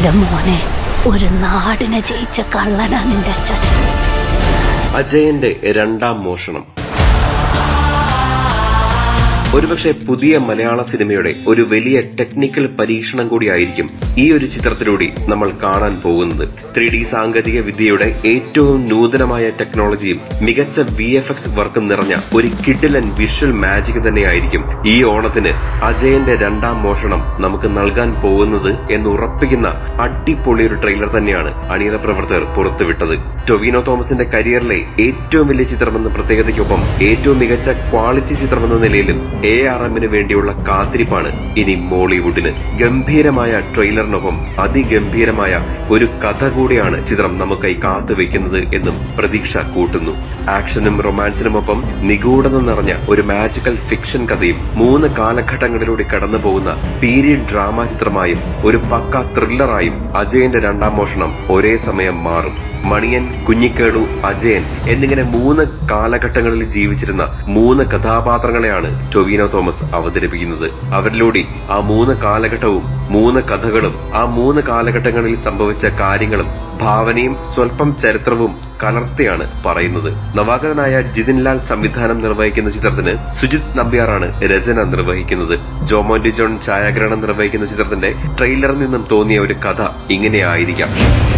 എന്റെ മോനെ ഒരു നാടിനെ ജയിച്ച കള്ളനാ നിന്റെ അച്ചാച്ചൻ അജയന്റെ രണ്ടാം മോഷണം ഒരുപക്ഷെ പുതിയ മലയാള സിനിമയുടെ ഒരു വലിയ ടെക്നിക്കൽ പരീക്ഷണം കൂടിയായിരിക്കും ഈ ഒരു ചിത്രത്തിലൂടെ നമ്മൾ കാണാൻ പോകുന്നത് ത്രീ ഡി സാങ്കേതിക വിദ്യയുടെ ഏറ്റവും നൂതനമായ ടെക്നോളജിയും മികച്ച വി എഫ് എക്സ് വർക്കും നിറഞ്ഞ ഒരു കിഡിലൻ വിഷ്വൽ മാജിക് തന്നെയായിരിക്കും ഈ ഓണത്തിന് അജയന്റെ രണ്ടാം മോഷണം നമുക്ക് നൽകാൻ പോകുന്നത് എന്ന് ഉറപ്പിക്കുന്ന അടിപൊളി ഒരു ട്രെയിലർ തന്നെയാണ് അണിയറ പ്രവർത്തകർ പുറത്തുവിട്ടത് ടൊവിനോ തോമസിന്റെ കരിയറിലെ ഏറ്റവും വലിയ ചിത്രമെന്ന പ്രത്യേകതയ്ക്കൊപ്പം ഏറ്റവും മികച്ച ക്വാളിറ്റി ചിത്രമെന്ന നിലയിലും എ ആർ എമ്മിന് വേണ്ടിയുള്ള കാത്തിരിപ്പാണ് ഇനി മോളിവുഡിന് ഗംഭീരമായ ട്രെയിലറിനൊപ്പം അതിഗംഭീരമായ ഒരു കഥ കൂടിയാണ് ചിത്രം നമുക്കായി കാത്തുവെക്കുന്നത് എന്നും പ്രതീക്ഷ കൂട്ടുന്നു ആക്ഷനും റൊമാൻസിനുമൊപ്പം നിഗൂഢത നിറഞ്ഞ ഒരു മാജിക്കൽ ഫിക്ഷൻ കഥയും മൂന്ന് കാലഘട്ടങ്ങളിലൂടെ കടന്നു പോകുന്ന പീരിയഡ് ഡ്രാമ ചിത്രമായും ഒരു പക്ക ത്രില്ലറായും അജയന്റെ രണ്ടാം മോഷണം ഒരേ സമയം മാറും മണിയൻ കുഞ്ഞിക്കേടു അജയൻ എന്നിങ്ങനെ മൂന്ന് കാലഘട്ടങ്ങളിൽ ജീവിച്ചിരുന്ന മൂന്ന് കഥാപാത്രങ്ങളെയാണ് ടൊവിനോ തോമസ് അവതരിപ്പിക്കുന്നത് അവരിലൂടെ ആ മൂന്ന് കാലഘട്ടവും മൂന്ന് കഥകളും ആ മൂന്ന് കാലഘട്ടങ്ങളിൽ സംഭവിച്ച കാര്യങ്ങളും ഭാവനയും സ്വല്പം ചരിത്രവും കലർത്തിയാണ് പറയുന്നത് നവാഗതനായ ജിതിൻലാൽ സംവിധാനം നിർവഹിക്കുന്ന ചിത്രത്തിന് സുജിത് നമ്പ്യാറാണ് രചന നിർവഹിക്കുന്നത് ജോമോന്റി ജോൺ ഛായാഗ്രഹണം നിർവഹിക്കുന്ന ചിത്രത്തിന്റെ ട്രെയിലറിൽ നിന്നും തോന്നിയ ഒരു കഥ ഇങ്ങനെയായിരിക്കാം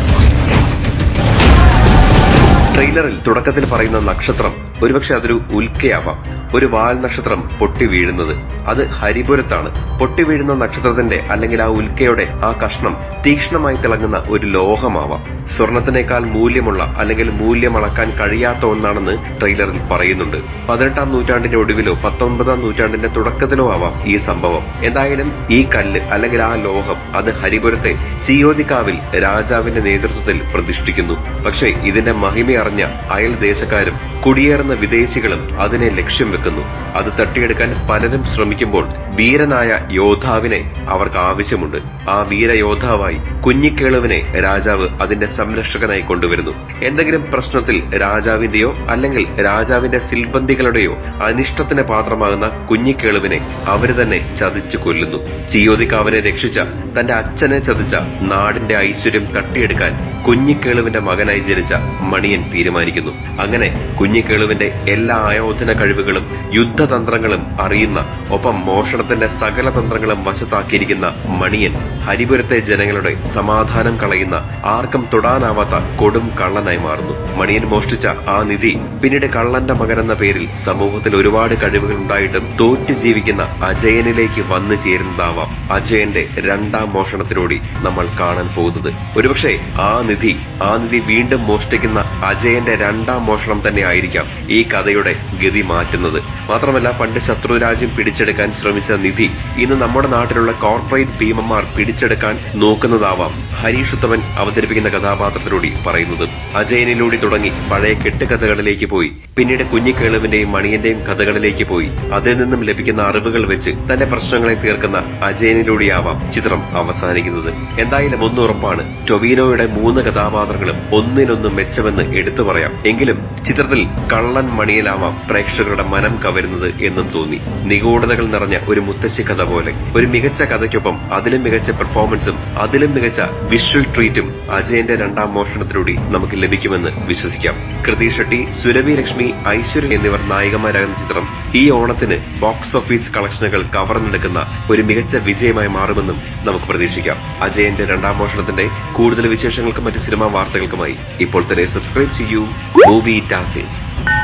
ട്രെയിലറിൽ തുടക്കത്തിൽ പറയുന്ന നക്ഷത്രം ഒരുപക്ഷെ അതൊരു ഉൽക്കയാവാം ഒരു വാൽ നക്ഷത്രം പൊട്ടി വീഴുന്നത് അത് ഹരിപുരത്താണ് പൊട്ടി വീഴുന്ന നക്ഷത്രത്തിന്റെ അല്ലെങ്കിൽ ആ ഉൽക്കയുടെ ആ കഷ്ണം തീക്ഷ്ണമായി തിളങ്ങുന്ന ഒരു ലോഹമാവാം സ്വർണത്തിനേക്കാൾ മൂല്യമുള്ള അല്ലെങ്കിൽ മൂല്യം അളക്കാൻ കഴിയാത്ത ഒന്നാണെന്ന് ട്രെയിലറിൽ പറയുന്നുണ്ട് പതിനെട്ടാം നൂറ്റാണ്ടിന്റെ ഒടുവിലോ പത്തൊൻപതാം നൂറ്റാണ്ടിന്റെ തുടക്കത്തിലോ ആവാം ഈ സംഭവം എന്തായാലും ഈ കല്ല് അല്ലെങ്കിൽ ആ ലോഹം അത് ഹരിപുരത്തെ ചിയോതിക്കാവിൽ രാജാവിന്റെ നേതൃത്വത്തിൽ പ്രതിഷ്ഠിക്കുന്നു പക്ഷേ ഇതിന്റെ മഹിമയറിഞ്ഞ അയൽ ദേശക്കാരും കുടിയേറുന്ന വിദേശികളും അതിനെ ലക്ഷ്യം വെക്കുന്നു അത് തട്ടിയെടുക്കാൻ പലരും ശ്രമിക്കുമ്പോൾ വീരനായ യോദ്ധാവിനെ അവർക്ക് ആവശ്യമുണ്ട് ആ വീരയോദ്ധാവായി കുഞ്ഞിക്കേളുവിനെ രാജാവ് അതിന്റെ സംരക്ഷകനായി കൊണ്ടുവരുന്നു എന്തെങ്കിലും പ്രശ്നത്തിൽ രാജാവിന്റെയോ അല്ലെങ്കിൽ രാജാവിന്റെ സിൽബന്ദികളുടെയോ അനിഷ്ടത്തിന് പാത്രമാകുന്ന കുഞ്ഞിക്കേളുവിനെ അവര് തന്നെ ചതിച്ചു കൊല്ലുന്നു ചിയോതിക്കാവിനെ രക്ഷിച്ച തന്റെ അച്ഛനെ ചതിച്ച നാടിന്റെ ഐശ്വര്യം തട്ടിയെടുക്കാൻ കുഞ്ഞിക്കേളുവിന്റെ മകനായി ജനിച്ച മണിയൻ തീരുമാനിക്കുന്നു അങ്ങനെ കുഞ്ഞിക്കേളുവിന്റെ എല്ലാ ആയോധന കഴിവുകളും യുദ്ധതന്ത്രങ്ങളും അറിയുന്ന ഒപ്പം മോഷണത്തിന്റെ സകല തന്ത്രങ്ങളും വശത്താക്കിയിരിക്കുന്ന മണിയൻ ഹരിപുരത്തെ ജനങ്ങളുടെ സമാധാനം കളയുന്ന ആർക്കും തൊടാനാവാത്ത കൊടും കള്ളനായി മാറുന്നു മണിയൻ മോഷ്ടിച്ച ആ നിധി പിന്നീട് കള്ളന്റെ മകൻ എന്ന പേരിൽ സമൂഹത്തിൽ ഒരുപാട് കഴിവുകൾ ഉണ്ടായിട്ടും തോറ്റു ജീവിക്കുന്ന അജയനിലേക്ക് വന്നു ചേരുന്നതാവാം അജയന്റെ രണ്ടാം മോഷണത്തിലൂടെ നമ്മൾ കാണാൻ പോകുന്നത് ഒരുപക്ഷെ ആ നിധി ആ നിധി വീണ്ടും മോഷ്ടിക്കുന്ന അജയന്റെ രണ്ടാം മോഷണം തന്നെ ആയിരിക്കാം ഈ കഥയുടെ ഗതി മാറ്റുന്നത് മാത്രമല്ല പണ്ട് ശത്രുരാജ്യം പിടിച്ചെടുക്കാൻ ശ്രമിച്ച നിധി ഇന്ന് നമ്മുടെ നാട്ടിലുള്ള കോർപ്പറേറ്റ് ഭീമന്മാർ പിടിച്ചെടുക്കാൻ നോക്കുന്നതാവാം ഹരീഷ് ഉത്തമൻ അവതരിപ്പിക്കുന്ന കഥാപാത്രത്തിലൂടെ പറയുന്നത് അജയനിലൂടെ തുടങ്ങി പഴയ കെട്ടുകഥകളിലേക്ക് പോയി പിന്നീട് കുഞ്ഞിക്കേളുവിന്റെയും മണിയന്റെയും കഥകളിലേക്ക് പോയി അതിൽ നിന്നും ലഭിക്കുന്ന അറിവുകൾ വെച്ച് തന്റെ പ്രശ്നങ്ങളെ തീർക്കുന്ന അജയനിലൂടെയാവാം ചിത്രം അവസാനിക്കുന്നത് എന്തായാലും ഒന്ന് ഉറപ്പാണ് ടൊവിനോയുടെ മൂന്ന് കഥാപാത്രങ്ങളും ഒന്നിനൊന്നും മെച്ചമെന്ന് എടുത്തു പറയാം എങ്കിലും ചിത്രത്തിൽ കള്ളൻ മണിയിലാവാം പ്രേക്ഷകരുടെ മനം കവരുന്നത് എന്നും തോന്നി നിഗൂഢതകൾ നിറഞ്ഞ ഒരു മുത്തശ്ശി കഥ പോലെ ഒരു മികച്ച കഥയ്ക്കൊപ്പം അതിലും മികച്ച പെർഫോമൻസും അതിലും മികച്ച വിഷ്വൽ ട്രീറ്റും അജയന്റെ രണ്ടാം മോഷണത്തിലൂടെ നമുക്ക് ലഭിക്കുമെന്ന് വിശ്വസിക്കാം കൃതി ഷെട്ടി സുരഭി ലക്ഷ്മി ഐശ്വര്യ എന്നിവർ നായികമാരാകുന്ന ചിത്രം ഈ ഓണത്തിന് ബോക്സ് ഓഫീസ് കളക്ഷനുകൾ കവർന്നെടുക്കുന്ന ഒരു മികച്ച വിജയമായി മാറുമെന്നും നമുക്ക് പ്രതീക്ഷിക്കാം അജയന്റെ രണ്ടാം മോഷണത്തിന്റെ കൂടുതൽ വിശേഷങ്ങൾക്കും മറ്റ് സിനിമാ വാർത്തകൾക്കുമായി ഇപ്പോൾ തന്നെ സബ്സ്ക്രൈബ് ചെയ്യൂ മൂവി ടാസിസ്